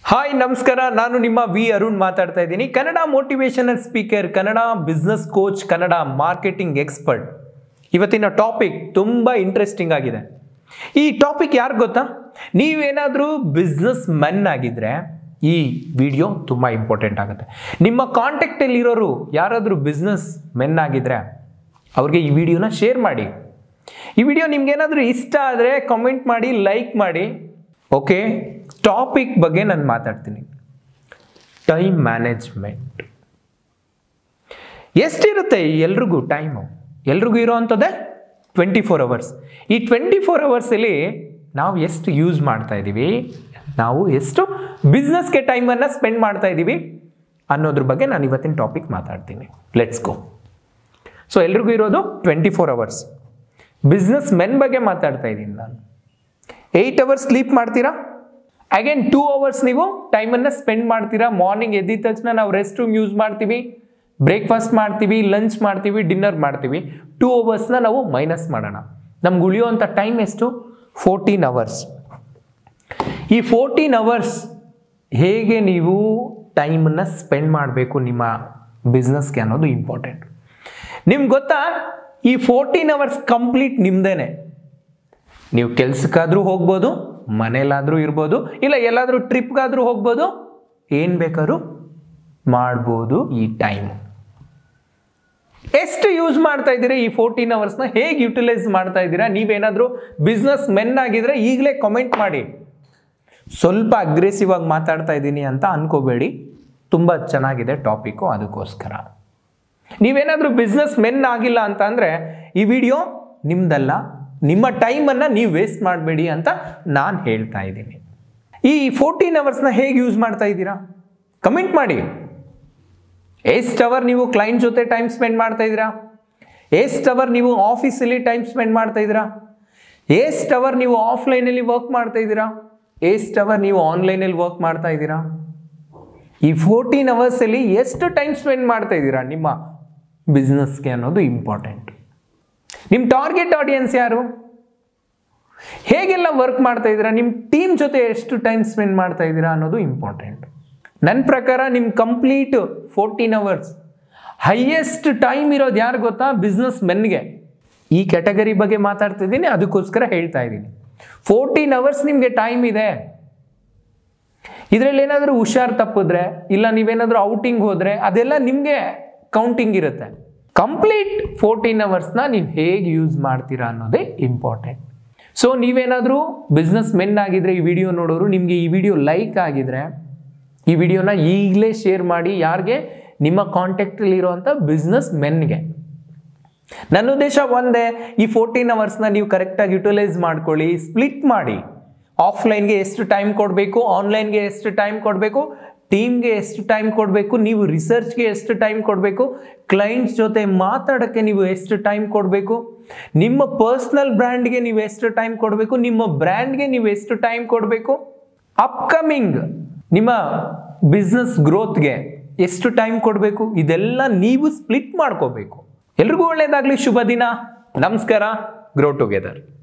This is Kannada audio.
ಹಾಯ್ ನಮಸ್ಕಾರ ನಾನು ನಿಮ್ಮ ವಿ ಅರುಣ್ ಮಾತಾಡ್ತಾ ಇದ್ದೀನಿ Kannada motivational speaker Kannada business coach Kannada marketing expert ಇವತ್ತಿನ ಟಾಪಿಕ್ ತುಂಬ ಇಂಟ್ರೆಸ್ಟಿಂಗ್ ಆಗಿದೆ ಈ ಟಾಪಿಕ್ ಯಾರು ಗೊತ್ತಾ ನೀವೇನಾದರೂ ಬಿಸ್ನೆಸ್ ಮೆನ್ ಆಗಿದ್ರೆ ಈ ವಿಡಿಯೋ ತುಂಬ ಇಂಪಾರ್ಟೆಂಟ್ ಆಗುತ್ತೆ ನಿಮ್ಮ ಕಾಂಟ್ಯಾಕ್ಟಲ್ಲಿ ಇರೋರು ಯಾರಾದರೂ ಬಿಸ್ನೆಸ್ ಮೆನ್ ಆಗಿದ್ರೆ ಅವ್ರಿಗೆ ಈ ವಿಡಿಯೋನ ಶೇರ್ ಮಾಡಿ ಈ ವಿಡಿಯೋ ನಿಮ್ಗೇನಾದರೂ ಇಷ್ಟ ಆದರೆ ಕಮೆಂಟ್ ಮಾಡಿ ಲೈಕ್ ಮಾಡಿ ಓಕೆ ಟಾಪಿಕ್ ಬಗ್ಗೆ ನಾನು ಮಾತಾಡ್ತೀನಿ ಟೈಮ್ ಮ್ಯಾನೇಜ್ಮೆಂಟ್ ಎಷ್ಟಿರುತ್ತೆ ಎಲ್ರಿಗೂ ಟೈಮು ಎಲ್ರಿಗೂ ಇರೋವಂಥದ್ದೇ ಟ್ವೆಂಟಿ ಫೋರ್ ಅವರ್ಸ್ ಈ ಟ್ವೆಂಟಿ ಫೋರ್ ಅವರ್ಸಲ್ಲಿ ನಾವು ಎಷ್ಟು ಯೂಸ್ ಮಾಡ್ತಾ ಇದ್ದೀವಿ ನಾವು ಎಷ್ಟು ಬಿಸ್ನೆಸ್ಗೆ ಟೈಮನ್ನು ಸ್ಪೆಂಡ್ ಮಾಡ್ತಾ ಇದ್ದೀವಿ ಅನ್ನೋದ್ರ ಬಗ್ಗೆ ನಾನು ಇವತ್ತಿನ ಟಾಪಿಕ್ ಮಾತಾಡ್ತೀನಿ ಲೆಟ್ಸ್ ಗೋ ಸೊ ಎಲ್ರಿಗೂ ಇರೋದು twenty four hours businessmen ಬಗ್ಗೆ ಮಾತಾಡ್ತಾ ಇದ್ದೀನಿ ನಾನು ಏಯ್ಟ್ ಅವರ್ಸ್ ಸ್ಲೀಪ್ ಮಾಡ್ತೀರಾ ಅಗೇನ್ ಟೂ ಅವರ್ಸ್ ನೀವು ಟೈಮನ್ನು ಸ್ಪೆಂಡ್ ಮಾಡ್ತೀರಾ ಮಾರ್ನಿಂಗ್ ಎದ್ದಿದ ತಕ್ಷಣ ನಾವು ರೆಸ್ಟ್ ರೂಮ್ ಯೂಸ್ ಮಾಡ್ತೀವಿ ಬ್ರೇಕ್ಫಾಸ್ಟ್ ಮಾಡ್ತೀವಿ ಲಂಚ್ ಮಾಡ್ತೀವಿ ಡಿನ್ನರ್ ಮಾಡ್ತೀವಿ ಟೂ ಅವರ್ಸ್ನ ನಾವು ಮೈನಸ್ ಮಾಡೋಣ ನಮ್ಗೆ ಉಳಿಯುವಂಥ ಟೈಮ್ ಎಷ್ಟು ಫೋರ್ಟೀನ್ ಅವರ್ಸ್ ಈ ಫೋರ್ಟೀನ್ ಅವರ್ಸ್ ಹೇಗೆ ನೀವು ಟೈಮನ್ನು ಸ್ಪೆಂಡ್ ಮಾಡಬೇಕು ನಿಮ್ಮ ಬಿಸ್ನೆಸ್ಗೆ ಅನ್ನೋದು ಇಂಪಾರ್ಟೆಂಟ್ ನಿಮ್ಗೆ ಗೊತ್ತಾ ಈ ಫೋರ್ಟೀನ್ ಅವರ್ಸ್ ಕಂಪ್ಲೀಟ್ ನಿಮ್ದೇನೆ ನೀವು ಕೆಲ್ಸಕ್ಕಾದ್ರೂ ಹೋಗ್ಬೋದು ಮನೇಲಾದರೂ ಇರ್ಬೋದು ಇಲ್ಲ ಎಲ್ಲಾದರೂ ಟ್ರಿಪ್ಗಾದರೂ ಹೋಗ್ಬೋದು ಏನು ಬೇಕಾದ್ರೂ ಮಾಡ್ಬೋದು ಈ ಟೈಮ್ ಎಷ್ಟು ಯೂಸ್ ಮಾಡ್ತಾ ಇದ್ದೀರಾ ಈ ಫೋರ್ಟೀನ್ ಅವರ್ಸ್ನ ಹೇಗೆ ಯುಟಿಲೈಸ್ ಮಾಡ್ತಾ ಇದ್ದೀರಾ ನೀವೇನಾದರೂ ಬಿಸ್ನೆಸ್ ಮೆನ್ ಆಗಿದ್ರೆ ಈಗಲೇ ಕಮೆಂಟ್ ಮಾಡಿ ಸ್ವಲ್ಪ ಅಗ್ರೆಸಿವ್ ಆಗಿ ಮಾತಾಡ್ತಾ ಇದ್ದೀನಿ ಅಂತ ಅನ್ಕೋಬೇಡಿ ತುಂಬ ಚೆನ್ನಾಗಿದೆ ಟಾಪಿಕ್ಕು ಅದಕ್ಕೋಸ್ಕರ ನೀವೇನಾದರೂ ಬಿಸ್ನೆಸ್ ಮೆನ್ ಆಗಿಲ್ಲ ಅಂತ ಅಂದರೆ ಈ ವಿಡಿಯೋ ನಿಮ್ದಲ್ಲ ನಿಮ್ಮ ಟೈಮನ್ನು ನೀವು ವೇಸ್ಟ್ ಮಾಡಬೇಡಿ ಅಂತ ನಾನು ಹೇಳ್ತಾ ಇದ್ದೀನಿ ಈ ಫೋರ್ಟೀನ್ ಅವರ್ಸ್ನ ಹೇಗೆ ಯೂಸ್ ಮಾಡ್ತಾ ಇದ್ದೀರಾ ಕಮೆಂಟ್ ಮಾಡಿ ಎಷ್ಟು ಅವರ್ ನೀವು ಕ್ಲೈಂಟ್ ಜೊತೆ ಟೈಮ್ ಸ್ಪೆಂಡ್ ಮಾಡ್ತಾ ಇದ್ದೀರಾ ಎಷ್ಟು ಅವರ್ ನೀವು ಆಫೀಸಲ್ಲಿ ಟೈಮ್ ಸ್ಪೆಂಡ್ ಮಾಡ್ತಾ ಇದ್ದೀರಾ ಎಷ್ಟು ಅವರ್ ನೀವು ಆಫ್ಲೈನಲ್ಲಿ ವರ್ಕ್ ಮಾಡ್ತಾ ಇದ್ದೀರಾ ಎಷ್ಟು ಅವರ್ ನೀವು ಆನ್ಲೈನಲ್ಲಿ ವರ್ಕ್ ಮಾಡ್ತಾ ಇದ್ದೀರಾ ಈ ಫೋರ್ಟೀನ್ ಅವರ್ಸಲ್ಲಿ ಎಷ್ಟು ಟೈಮ್ ಸ್ಪೆಂಡ್ ಮಾಡ್ತಾ ಇದ್ದೀರಾ ನಿಮ್ಮ ಬಿಸ್ನೆಸ್ಗೆ ಅನ್ನೋದು ಇಂಪಾರ್ಟೆಂಟ್ ನಿಮ್ಮ ಟಾರ್ಗೆಟ್ ಆಡಿಯನ್ಸ್ ಯಾರು ಹೇಗೆಲ್ಲ ವರ್ಕ್ ಮಾಡ್ತಾ ಇದ್ದೀರಾ ನಿಮ್ಮ ಟೀಮ್ ಜೊತೆ ಎಷ್ಟು ಟೈಮ್ ಸ್ಪೆಂಡ್ ಮಾಡ್ತಾ ಇದ್ದೀರಾ ಅನ್ನೋದು ಇಂಪಾರ್ಟೆಂಟ್ ನನ್ನ ಪ್ರಕಾರ ನಿಮ್ಮ complete fourteen hours highest time ಇರೋದು ಯಾರು ಗೊತ್ತಾ ಬಿಸ್ನೆಸ್ ಮೆನ್ಗೆ ಈ ಕ್ಯಾಟಗರಿ ಬಗ್ಗೆ ಮಾತಾಡ್ತಿದ್ದೀನಿ ಅದಕ್ಕೋಸ್ಕರ ಹೇಳ್ತಾ ಇದ್ದೀನಿ ಫೋರ್ಟೀನ್ ಅವರ್ಸ್ ನಿಮಗೆ ಟೈಮ್ ಇದೆ ಇದರಲ್ಲಿ ಏನಾದರೂ ಹುಷಾರ್ ತಪ್ಪಿದ್ರೆ ಇಲ್ಲ ನೀವೇನಾದರೂ ಔಟಿಂಗ್ ಹೋದರೆ ಅದೆಲ್ಲ ನಿಮಗೆ ಕೌಂಟಿಂಗ್ ಇರುತ್ತೆ ಕಂಪ್ಲೀಟ್ ಫೋರ್ಟೀನ್ ಅವರ್ಸ್ನ ನೀವು ಹೇಗೆ ಯೂಸ್ ಮಾಡ್ತೀರಾ ಅನ್ನೋದೇ ಇಂಪಾರ್ಟೆಂಟ್ ಸೊ ನೀವೇನಾದರೂ ಬಿಸ್ನೆಸ್ ಮೆನ್ ಆಗಿದ್ರೆ ಈ ವಿಡಿಯೋ ನೋಡೋರು ನಿಮಗೆ ಈ ವಿಡಿಯೋ ಲೈಕ್ ಆಗಿದ್ರೆ ಈ ವಿಡಿಯೋನ ಈಗಲೇ ಶೇರ್ ಮಾಡಿ ಯಾರಿಗೆ ನಿಮ್ಮ ಕಾಂಟ್ಯಾಕ್ಟಲ್ಲಿ ಇರುವಂಥ ಬಿಸ್ನೆಸ್ ಮೆನ್ಗೆ ನನ್ನ ಉದ್ದೇಶ ಒಂದೇ ಈ ಫೋರ್ಟೀನ್ ಅವರ್ಸ್ನ ನೀವು ಕರೆಕ್ಟಾಗಿ ಯುಟಿಲೈಸ್ ಮಾಡ್ಕೊಳ್ಳಿ ಸ್ಪ್ಲಿಟ್ ಮಾಡಿ ಆಫ್ಲೈನ್ಗೆ ಎಷ್ಟು ಟೈಮ್ ಕೊಡಬೇಕು ಆನ್ಲೈನ್ಗೆ ಎಷ್ಟು ಟೈಮ್ ಕೊಡಬೇಕು ಟೀಮ್ಗೆ ಎಷ್ಟು ಟೈಮ್ ಕೊಡಬೇಕು ನೀವು ರಿಸರ್ಚ್ಗೆ ಎಷ್ಟು ಟೈಮ್ ಕೊಡಬೇಕು ಕ್ಲೈಂಟ್ಸ್ ಜೊತೆ ಮಾತಾಡೋಕ್ಕೆ ನೀವು ಎಷ್ಟು ಟೈಮ್ ಕೊಡಬೇಕು ನಿಮ್ಮ ಪರ್ಸ್ನಲ್ ಬ್ರ್ಯಾಂಡ್ಗೆ ನೀವು ಎಷ್ಟು ಟೈಮ್ ಕೊಡಬೇಕು ನಿಮ್ಮ ಬ್ರ್ಯಾಂಡ್ಗೆ ನೀವು ಎಷ್ಟು ಟೈಮ್ ಕೊಡಬೇಕು ಅಪ್ಕಮಿಂಗ್ ನಿಮ್ಮ ಬಿಸ್ನೆಸ್ ಗ್ರೋತ್ಗೆ ಎಷ್ಟು ಟೈಮ್ ಕೊಡಬೇಕು ಇದೆಲ್ಲ ನೀವು ಸ್ಪ್ಲಿಟ್ ಮಾಡ್ಕೋಬೇಕು ಎಲ್ರಿಗೂ ಒಳ್ಳೇದಾಗಲಿ ಶುಭ ದಿನ ನಮಸ್ಕಾರ ಗ್ರೋ ಟುಗೆದರ್